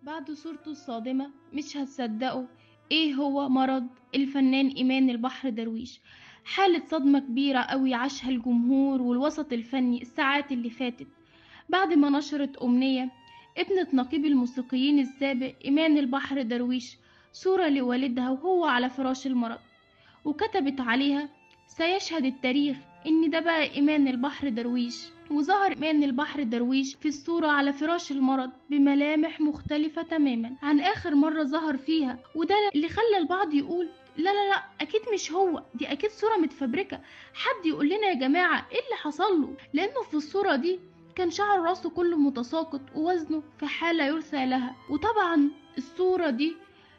بعد صورته الصادمة مش هتصدقوا ايه هو مرض الفنان إيمان البحر درويش حالة صدمة كبيرة قوي عاشها الجمهور والوسط الفني الساعات اللي فاتت بعد ما نشرت أمنية ابنة نقيب الموسيقيين السابق إيمان البحر درويش صورة لوالدها وهو على فراش المرض وكتبت عليها سيشهد التاريخ إن ده بقى إيمان البحر درويش وظهر إيمان البحر درويش في الصورة على فراش المرض بملامح مختلفة تماما عن آخر مرة ظهر فيها وده اللي خلى البعض يقول لا لا لا أكيد مش هو دي أكيد صورة متفبركة حد يقول لنا يا جماعة إيه اللي حصل له لأنه في الصورة دي كان شعر راسه كله متساقط ووزنه في حالة يرثى لها وطبعا الصورة دي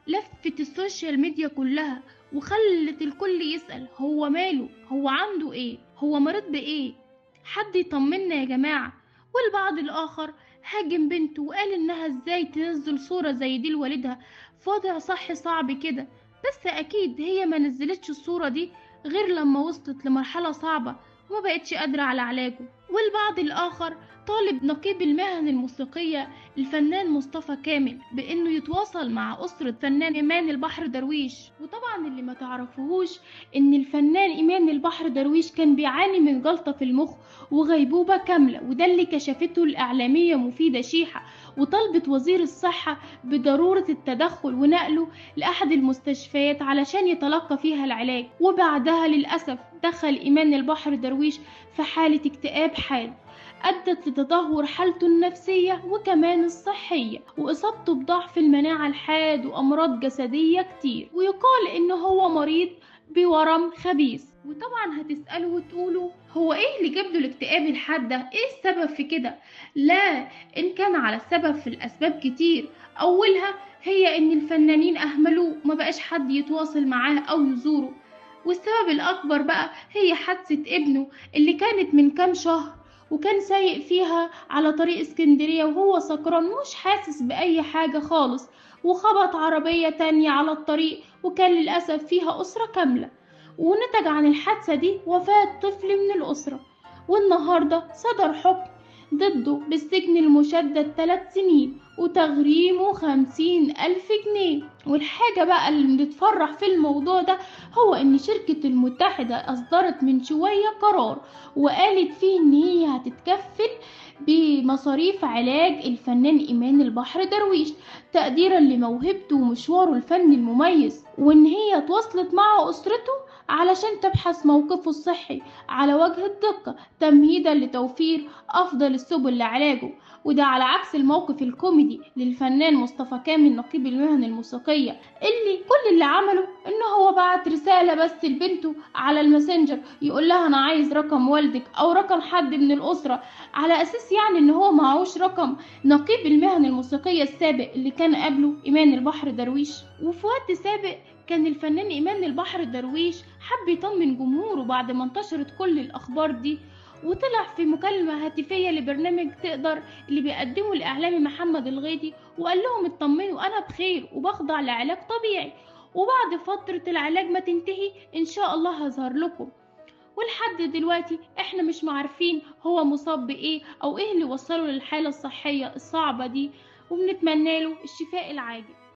لفت السوشيال ميديا كلها وخلت الكل يسأل هو ماله هو عنده ايه هو مريض بايه حد يطمنا يا جماعة والبعض الآخر هاجم بنته وقال إنها إزاي تنزل صورة زي دي لوالدها في وضع صحي صعب كده بس أكيد هي ما نزلتش الصورة دي غير لما وصلت لمرحلة صعبة وما بقتش قادرة على علاجه والبعض الآخر طالب نقيب المهن الموسيقية الفنان مصطفى كامل بإنه يتواصل مع أسرة فنان إيمان البحر درويش وطبعا اللي ما تعرفوهوش إن الفنان إيمان البحر درويش كان بيعاني من جلطة في المخ وغيبوبة كاملة وده اللي كشفته الإعلامية مفيدة شيحة وطلبت وزير الصحة بضرورة التدخل ونقله لأحد المستشفيات علشان يتلقى فيها العلاج وبعدها للأسف دخل إيمان البحر درويش في حالة اكتئاب حاد أدت لتدهور حالته النفسية وكمان الصحية وإصابته بضعف المناعة الحاد وأمراض جسدية كتير ويقال إن هو مريض بورم خبيث وطبعا هتسألوا وتقولوا هو ايه اللي جاب له الاكتئاب الحاد ده ايه السبب في كده لا ان كان على السبب في الاسباب كتير اولها هي ان الفنانين اهملوه ما بقاش حد يتواصل معاه او يزوره والسبب الاكبر بقى هي حادثة ابنه اللي كانت من كام شهر وكان سايق فيها على طريق اسكندرية وهو سكران مش حاسس بأي حاجة خالص وخبط عربية تانية على الطريق وكان للأسف فيها أسرة كاملة ونتج عن الحادثة دي وفاة طفل من الأسرة والنهاردة صدر حكم ضده بالسجن المشدد ثلاث سنين وتغريمه خمسين ألف جنيه والحاجة بقى اللي بتفرح في الموضوع ده هو ان شركة المتحدة اصدرت من شوية قرار وقالت فيه ان هي هتتكفل بمصاريف علاج الفنان ايمان البحر درويش تقديرا لموهبته ومشواره الفني المميز وان هي تواصلت مع اسرته علشان تبحث موقفه الصحي على وجه الدقة تمهيدا لتوفير أفضل السبل لعلاجه وده على عكس الموقف الكوميدي للفنان مصطفى كامل نقيب المهن الموسيقية اللي كل اللي عمله إن هو بعت رسالة بس لبنته على الماسنجر يقول لها أنا عايز رقم والدك أو رقم حد من الأسرة على أساس يعني إن هو معهوش رقم نقيب المهن الموسيقية السابق اللي كان قبله إيمان البحر درويش وفي وقت سابق كان الفنان إيمان البحر درويش حب يطمن جمهوره بعد ما انتشرت كل الأخبار دي وطلع في مكالمة هاتفية لبرنامج تقدر اللي بيقدمه الإعلامي محمد الغيدي وقال لهم اطمنوا أنا بخير وبخضع لعلاج طبيعي وبعد فترة العلاج ما تنتهي إن شاء الله هظهر لكم ولحد دلوقتي احنا مش معارفين هو مصاب بإيه أو إيه اللي وصله للحالة الصحية الصعبة دي وبنتمنى له الشفاء العاجل